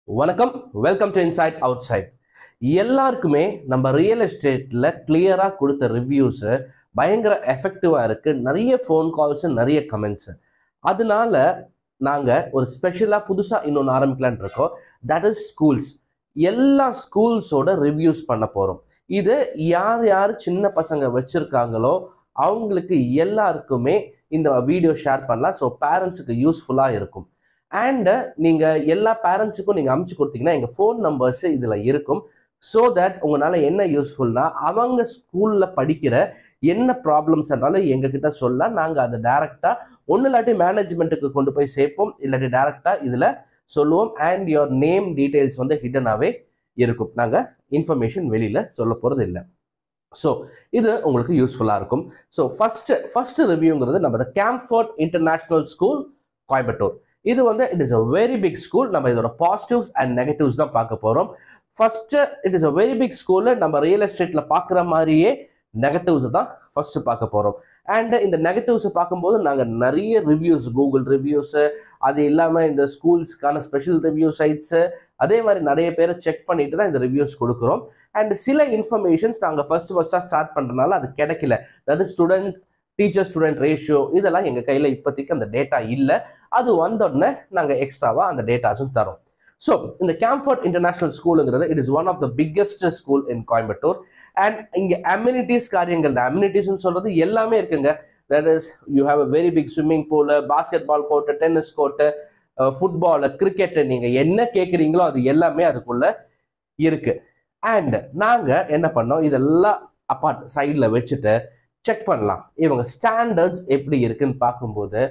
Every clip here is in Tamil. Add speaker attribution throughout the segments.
Speaker 1: வணக்கம் welcome to inside outside எல்லாருக்குமே நம்ம ரியல் எஸ்டேட்டில் கிளியராக கொடுத்த ரிவ்யூஸு பயங்கர எஃபெக்டிவாக இருக்குது நிறைய ஃபோன் கால்ஸு நிறைய கமெண்ட்ஸு அதனால நாங்கள் ஒரு ஸ்பெஷலாக புதுசாக இன்னொன்று ஆரம்பிக்கலான்னு இருக்கோம் தட் இஸ் ஸ்கூல்ஸ் எல்லா ஸ்கூல்ஸோட ரிவ்யூஸ் பண்ண போகிறோம் இது யார் யார் சின்ன பசங்க வச்சுருக்காங்களோ அவங்களுக்கு எல்லாருக்குமே இந்த வீடியோ ஷேர் பண்ணலாம் ஸோ பேரண்ட்ஸுக்கு யூஸ்ஃபுல்லாக இருக்கும் அண்டு நீங்கள் எல்லா பேரண்ட்ஸுக்கும் நீங்கள் அமுச்சு கொடுத்தீங்கன்னா எங்கள் ஃபோன் நம்பர்ஸ் இதில் இருக்கும் ஸோ தட் உங்களால் என்ன யூஸ்ஃபுல்னா அவங்க ஸ்கூலில் படிக்கிற என்ன ப்ராப்ளம்ஸ் இருந்தாலும் எங்ககிட்ட சொல்லலாம் நாங்கள் அதை டேரெக்டாக ஒன்று இல்லாட்டி மேனேஜ்மெண்ட்டுக்கு கொண்டு போய் சேர்ப்போம் இல்லாட்டி டேரெக்டாக இதில் சொல்லுவோம் அண்ட் யுவர் நேம் டீட்டெயில்ஸ் வந்து ஹிடனாகவே இருக்கும் நாங்கள் இன்ஃபர்மேஷன் வெளியில் சொல்ல போகிறது இல்லை ஸோ இது உங்களுக்கு யூஸ்ஃபுல்லாக இருக்கும் ஸோ ஃபஸ்ட்டு ஃபஸ்ட்டு ரிவ்யூங்கிறது நம்ம கேம்ஃபோர்ட் இன்டர்நேஷ்னல் ஸ்கூல் கோயம்புத்தூர் இது வந்து it is a very big school நம்ம இதோட பாசிட்டிவ்ஸ் அண்ட் நெகட்டிவ்ஸ் தான் பார்க்க போகிறோம் first it is a very big school நம்ம ரியல் எஸ்டேட்டில் பார்க்குற மாதிரியே நெகட்டிவ்ஸ் தான் ஃபஸ்ட்டு பார்க்க போகிறோம் அண்ட் இந்த நெகட்டிவ்ஸை பார்க்கும்போது நாங்கள் நிறைய ரிவ்யூஸ் கூகுள் ரிவ்யூஸு அது இல்லாமல் இந்த ஸ்கூல்ஸ்க்கான ஸ்பெஷல் ரிவ்யூ சைட்ஸு அதே மாதிரி நிறைய பேரை செக் பண்ணிட்டு தான் இந்த ரிவ்யூஸ் கொடுக்குறோம் அண்ட் சில இன்ஃபர்மேஷன்ஸ் நாங்கள் ஃபர்ஸ்ட் ஃபர்ஸ்ட்டாக ஸ்டார்ட் பண்ணுறதுனால அது கிடைக்கல that is student teacher student ratio இதெல்லாம் எங்கள் கையில் இப்போதைக்கு அந்த டேட்டா இல்லை அது வந்தோடனே நாங்கள் எக்ஸ்ட்ராவாக அந்த டேட்டாஸும் தரோம் ஸோ இந்த கேம்ஃபர்ட் இன்டர்நேஷனல் ஸ்கூலுங்கிறது it is one of the biggest school in Coimbatore and இங்கே அம்யூனிட்டிஸ் காரியங்கள் அம்யூனிட்டிஸ்னு சொல்கிறது எல்லாமே இருக்குங்க that is you have a very big swimming pool basketball court tennis court football cricket நீங்கள் என்ன கேட்குறீங்களோ அது எல்லாமே அதுக்குள்ள இருக்கு அண்ட் நாங்கள் என்ன பண்ணோம் இதெல்லாம் அப்பார்ட் சைடில் வச்சுட்டு செக் பண்ணலாம் இவங்க ஸ்டாண்டர்ட்ஸ் எப்படி இருக்குன்னு பார்க்கும்போது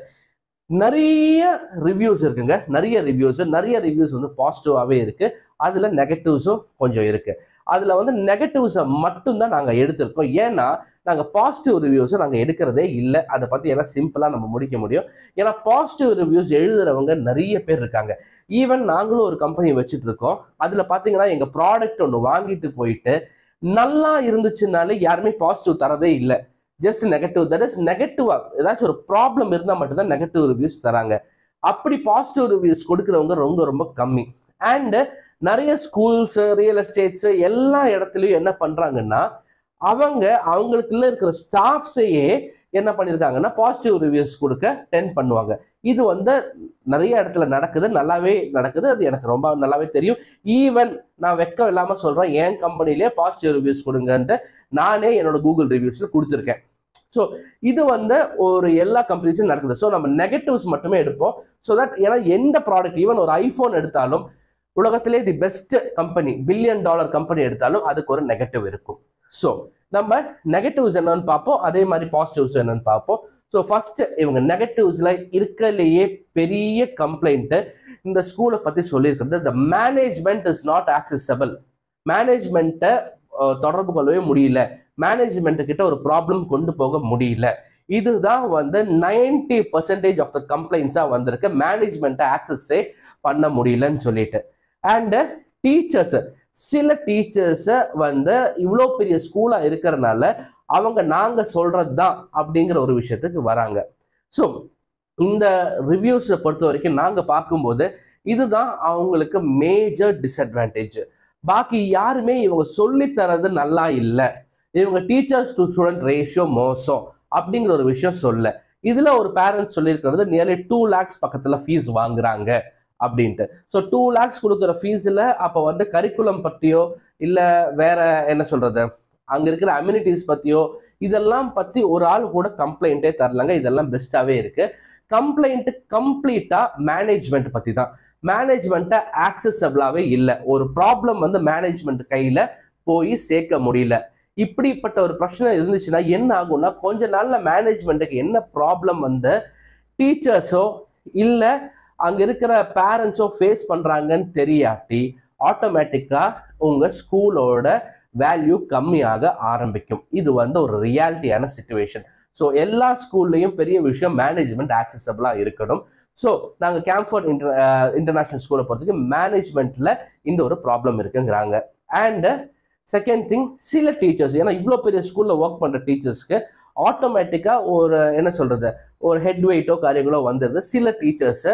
Speaker 1: நிறைய ரிவ்யூஸ் இருக்குங்க நிறைய ரிவ்யூஸ் நிறைய ரிவ்யூஸ் வந்து பாசிட்டிவாகவே இருக்கு அதில் நெகட்டிவ்ஸும் கொஞ்சம் இருக்கு அதில் வந்து நெகட்டிவ்ஸை மட்டும்தான் நாங்கள் எடுத்திருக்கோம் ஏன்னா நாங்கள் பாசிட்டிவ் ரிவ்யூஸை நாங்கள் எடுக்கிறதே இல்லை அதை பற்றி எல்லாம் சிம்பிளாக நம்ம முடிக்க முடியும் ஏன்னா பாசிட்டிவ் ரிவ்யூஸ் எழுதுறவங்க நிறைய பேர் இருக்காங்க ஈவன் நாங்களும் ஒரு கம்பெனி வச்சுட்டு இருக்கோம் அதில் பார்த்தீங்கன்னா எங்கள் ப்ராடக்ட் ஒன்று வாங்கிட்டு போயிட்டு நல்லா இருந்துச்சுனாலே யாருமே பாசிட்டிவ் தரதே இல்லை ஜஸ்ட் நெகட்டிவ் தட் இஸ் நெகட்டிவா ஏதாச்சும் ஒரு ப்ராப்ளம் இருந்தால் மட்டும்தான் நெகட்டிவ் ரிவ்யூஸ் தராங்க அப்படி பாசிட்டிவ் ரிவ்யூஸ் கொடுக்குறவங்க ரொம்ப ரொம்ப கம்மி அண்டு நிறைய ஸ்கூல்ஸ் ரியல் எஸ்டேட்ஸ் எல்லா இடத்துலையும் என்ன பண்றாங்கன்னா அவங்க அவங்களுக்குள்ள இருக்கிற ஸ்டாஃப்ஸையே என்ன பண்ணியிருக்காங்கன்னா பாசிட்டிவ் ரிவ்யூஸ் கொடுக்க டென் பண்ணுவாங்க இது வந்து நிறைய இடத்துல நடக்குது நல்லாவே நடக்குது அது எனக்கு ரொம்ப நல்லாவே தெரியும் ஈவன் நான் வெக்கம் இல்லாமல் சொல்கிறேன் என் கம்பெனிலே பாசிட்டிவ் ரிவ்யூஸ் கொடுங்கன்ட்டு நானே என்னோட கூகுள் ரிவ்யூஸில் கொடுத்துருக்கேன் ஸோ இது வந்து ஒரு எல்லா கம்பெனிஸும் நடக்குது ஸோ நம்ம நெகட்டிவ்ஸ் மட்டுமே எடுப்போம் ஸோ தட் ஏன்னா எந்த ப்ராடக்ட் ஈவன் ஒரு ஐஃபோன் எடுத்தாலும் உலகத்திலே the best company billion dollar company எடுத்தாலும் அதுக்கு ஒரு நெகட்டிவ் இருக்கும் ஸோ நம்ம நெகட்டிவ்ஸ் என்னன்னு பார்ப்போம் அதே மாதிரி பாசிட்டிவ்ஸ் என்னன்னு பார்ப்போம் ஸோ ஃபர்ஸ்ட் இவங்க நெகட்டிவ்ஸ்ல இருக்கலையே பெரிய கம்ப்ளைண்ட்டு இந்த ஸ்கூலை பற்றி சொல்லியிருக்கிறது the management is not acceptable மேனேஜ்மெண்ட்டை தொடர்பு கொள்ளவே முடியல மேனேஜ்மெண்ட் கிட்ட ஒரு ப்ராப்ளம் கொண்டு போக முடியல இதுதான் வந்து நைன்டி பர்சன்டேஜ் ஆஃப் த கம்ப்ளைண்ட்ஸாக வந்திருக்கு மேனேஜ்மெண்ட்டை ஆக்சஸே பண்ண முடியலன்னு சொல்லிட்டு அண்டு டீச்சர்ஸ் சில டீச்சர்ஸை வந்து இவ்வளோ பெரிய ஸ்கூலாக இருக்கிறனால அவங்க நாங்கள் சொல்கிறது தான் அப்படிங்கிற ஒரு விஷயத்துக்கு வராங்க ஸோ இந்த ரிவ்யூஸை பொறுத்த வரைக்கும் நாங்கள் பார்க்கும்போது இதுதான் அவங்களுக்கு மேஜர் டிஸ்அட்வான்டேஜ் பாக்கி யாருமே இவங்க சொல்லித்தரது நல்லா இல்லை இவங்க டீச்சர்ஸ் டு ஸ்டூடெண்ட் ரேஷியோ மோசம் அப்படிங்கிற ஒரு விஷயம் சொல்ல இதுல ஒரு பேரண்ட்ஸ் சொல்லியிருக்கிறது நியர்லி டூ லேக்ஸ் பக்கத்துல ஃபீஸ் வாங்குறாங்க அப்படின்ட்டு ஸோ டூ லேக்ஸ் கொடுக்குற ஃபீஸில் அப்போ வந்து கரிக்குலம் பற்றியோ இல்லை வேற என்ன சொல்றது அங்க இருக்கிற அம்யூனிட்டிஸ் பத்தியோ இதெல்லாம் பத்தி ஒரு ஆள் கூட கம்ப்ளைண்ட்டே தரலங்க இதெல்லாம் பெஸ்ட்டாவே இருக்கு கம்ப்ளைண்ட் கம்ப்ளீட்டா மேனேஜ்மெண்ட் பத்தி தான் மேனேஜ்மெண்ட்டை ஆக்சசபிளாவே இல்லை ஒரு ப்ராப்ளம் வந்து மேனேஜ்மெண்ட் கையில போய் சேர்க்க முடியல இப்படிப்பட்ட ஒரு பிரச்சனை இருந்துச்சுன்னா என்ன ஆகும்னா கொஞ்ச நாள்ல மேனேஜ்மெண்ட்டுக்கு என்ன ப்ராப்ளம் வந்து டீச்சர்ஸோ இல்லை அங்க இருக்கிற பேரண்ட்ஸோ ஃபேஸ் பண்றாங்கன்னு தெரியாட்டி ஆட்டோமேட்டிக்கா உங்க ஸ்கூலோட வேல்யூ கம்மியாக ஆரம்பிக்கும் இது வந்து ஒரு ரியாலிட்டியான சுச்சுவேஷன் ஸோ எல்லா ஸ்கூல்லையும் பெரிய விஷயம் மேனேஜ்மெண்ட் ஆக்சசபிளாக இருக்கணும் ஸோ நாங்கள் கேம்ஃபோர்ட் இன்டர் இன்டர்நேஷ்னல் ஸ்கூலை பொறுத்தவரைக்கும் மேனேஜ்மெண்ட்டில் இந்த ஒரு ப்ராப்ளம் இருக்குங்கிறாங்க அண்டு செகண்ட் திங் சில டீச்சர்ஸ் ஏன்னா இவ்வளோ பெரிய ஸ்கூலில் ஒர்க் பண்ணுற டீச்சர்ஸ்க்கு ஆட்டோமேட்டிக்காக ஒரு என்ன சொல்கிறது ஒரு ஹெட் வெயிட்டோ காரியங்களோ வந்துடுது சில டீச்சர்ஸை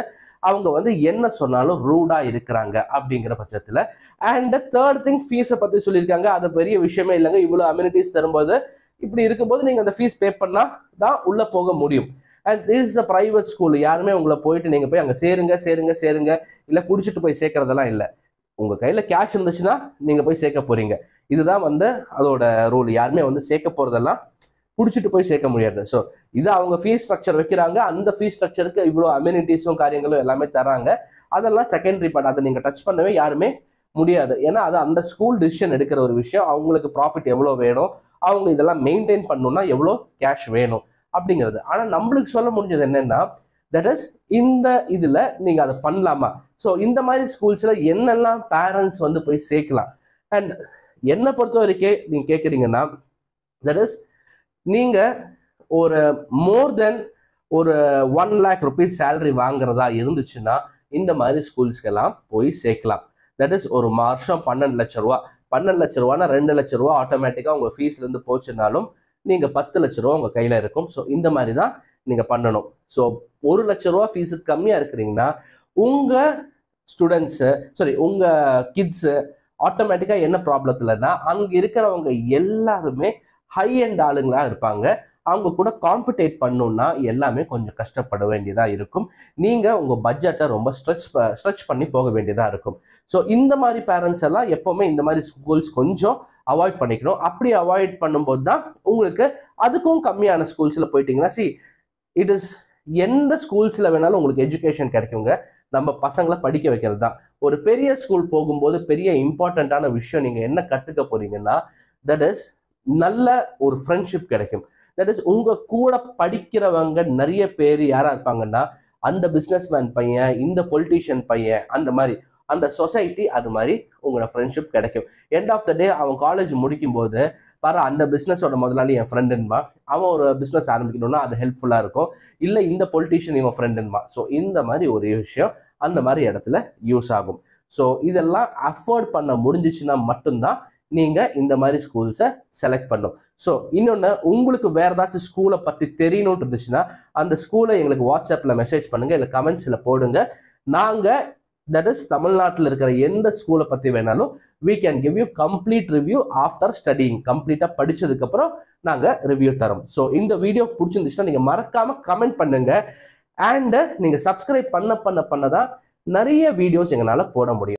Speaker 1: அவங்க வந்து என்ன சொன்னாலும் ரூடா இருக்கிறாங்க அப்படிங்கிற பட்சத்துல அண்ட் தேர்ட் திங் ஃபீஸை பத்தி சொல்லியிருக்காங்க அது பெரிய விஷயமே இல்லைங்க இவ்வளவு அம்யூனிட்டிஸ் தரும்போது இப்படி இருக்கும்போது நீங்க அந்த ஃபீஸ் பே பண்ணா தான் உள்ள போக முடியும் and this is a private school யாருமே உங்களை போயிட்டு நீங்க போய் அங்க சேருங்க சேருங்க சேருங்க இல்ல குடிச்சிட்டு போய் சேர்க்கறதெல்லாம் இல்லை உங்க கையில கேஷ் இருந்துச்சுன்னா நீங்க போய் சேர்க்க போறீங்க இதுதான் வந்து அதோட ரூல் யாருமே வந்து சேர்க்க போறதெல்லாம் குடிச்சிட்டு போய் சேர்க்க முடியாது ஸோ இது அவங்க ஃபீஸ் ஸ்ட்ரக்சர் வைக்கிறாங்க அந்த ஃபீஸ் ஸ்ட்ரக்சருக்கு இவ்வளோ அம்யூனிட்டிஸும் காரியங்களும் எல்லாமே தராங்க அதெல்லாம் செகண்டரி பார்ட் அதை நீங்க டச் பண்ணவே யாருமே முடியாது ஏன்னா அது அந்த ஸ்கூல் டிசிஷன் எடுக்கிற ஒரு விஷயம் அவங்களுக்கு ப்ராஃபிட் எவ்வளோ வேணும் அவங்க இதெல்லாம் மெயின்டைன் பண்ணணும்னா எவ்வளோ கேஷ் வேணும் அப்படிங்கிறது ஆனால் நம்மளுக்கு சொல்ல முடிஞ்சது என்னன்னா தட் இஸ் இந்த இதில் நீங்கள் அதை பண்ணலாமா ஸோ இந்த மாதிரி ஸ்கூல்ஸில் என்னெல்லாம் பேரண்ட்ஸ் வந்து போய் சேர்க்கலாம் அண்ட் என்னை பொறுத்த வரைக்கும் நீங்கள் கேட்குறீங்கன்னா தட் இஸ் நீங்கள் ஒரு மோர் தென் ஒரு ஒன் லேக் ருபீஸ் சேலரி வாங்குறதா இருந்துச்சுன்னா இந்த மாதிரி ஸ்கூல்ஸ்க்கெல்லாம் போய் சேர்க்கலாம் தட் இஸ் ஒரு வருஷம் பன்னெண்டு லட்ச ரூபா பன்னெண்டு லட்ச ரூபானா ரெண்டு லட்ச ரூபா ஆட்டோமேட்டிக்காக உங்கள் ஃபீஸ்லேருந்து போச்சுனாலும் நீங்கள் பத்து லட்ச ரூபா உங்கள் கையில் இருக்கும் ஸோ இந்த மாதிரி தான் நீங்கள் பண்ணணும் ஸோ ஒரு லட்ச ரூபா ஃபீஸுக்கு கம்மியாக இருக்கிறீங்கன்னா உங்கள் ஸ்டூடெண்ட்ஸு சாரி உங்கள் கிட்ஸு ஆட்டோமேட்டிக்காக என்ன ப்ராப்ளத்துலன்னா அங்கே இருக்கிறவங்க எல்லாருமே ஹை எண்ட் ஆளுங்களா இருப்பாங்க அவங்க கூட காம்படேட் பண்ணணும்னா எல்லாமே கொஞ்சம் கஷ்டப்பட வேண்டியதாக இருக்கும் நீங்கள் உங்கள் பட்ஜெட்டை ரொம்ப ஸ்ட்ரெச் ஸ்ட்ரெச் பண்ணி போக வேண்டியதாக இருக்கும் ஸோ இந்த மாதிரி பேரண்ட்ஸ் எல்லாம் எப்போவுமே இந்த மாதிரி ஸ்கூல்ஸ் கொஞ்சம் அவாய்ட் பண்ணிக்கணும் அப்படி அவாய்ட் பண்ணும்போது தான் உங்களுக்கு அதுக்கும் கம்மியான ஸ்கூல்ஸில் போயிட்டீங்கன்னா சி இட் இஸ் எந்த ஸ்கூல்ஸில் வேணாலும் உங்களுக்கு எஜுகேஷன் கிடைக்குங்க நம்ம பசங்களை படிக்க வைக்கிறது தான் ஒரு பெரிய ஸ்கூல் போகும்போது பெரிய இம்பார்ட்டண்ட்டான விஷயம் நீங்கள் என்ன கற்றுக்க போறீங்கன்னா தட் இஸ் நல்ல ஒரு ஃப்ரெண்ட்ஷிப் கிடைக்கும் தட் இஸ் உங்க கூட படிக்கிறவங்க நிறைய பேர் யாரா இருப்பாங்கன்னா அந்த பிஸ்னஸ்மேன் பையன் இந்த பொலிட்டீஷியன் பையன் அந்த மாதிரி அந்த சொசைட்டி அது மாதிரி உங்களோட ஃப்ரெண்ட்ஷிப் கிடைக்கும் எண்ட் ஆஃப் த டே அவன் காலேஜ் முடிக்கும் போது பாரு அந்த பிஸ்னஸோட முதலாளி என் ஃப்ரெண்டுன்பா அவன் ஒரு பிஸ்னஸ் ஆரம்பிக்கணும்னா அது ஹெல்ப்ஃபுல்லாக இருக்கும் இல்லை இந்த பொலிட்டீஷியன் இவன் ஃப்ரெண்டுன்பா ஸோ இந்த மாதிரி ஒரு விஷயம் அந்த மாதிரி இடத்துல யூஸ் ஆகும் ஸோ இதெல்லாம் அஃபோர்ட் பண்ண முடிஞ்சிச்சுன்னா மட்டும்தான் நீங்கள் இந்த மாதிரி ஸ்கூல்ஸை செலக்ட் பண்ணும் ஸோ இன்னொன்று உங்களுக்கு வேற ஏதாச்சும் ஸ்கூலை பற்றி தெரியணும்னு இருந்துச்சுன்னா அந்த ஸ்கூலை எங்களுக்கு வாட்ஸ்அப்பில் மெசேஜ் பண்ணுங்கள் இல்லை கமெண்ட்ஸில் போடுங்க நாங்கள் தட் இஸ் தமிழ்நாட்டில் இருக்கிற எந்த ஸ்கூலை பற்றி வேணாலும் we can give you complete review after studying கம்ப்ளீட்டாக படிச்சதுக்கப்புறம் நாங்கள் ரிவ்யூ தரோம் ஸோ இந்த வீடியோ பிடிச்சிருந்துச்சுன்னா நீங்கள் மறக்காமல் கமெண்ட் பண்ணுங்க அண்ட் நீங்கள் சப்ஸ்கிரைப் பண்ண பண்ண பண்ண தான் நிறைய வீடியோஸ் எங்களால் போட முடியும்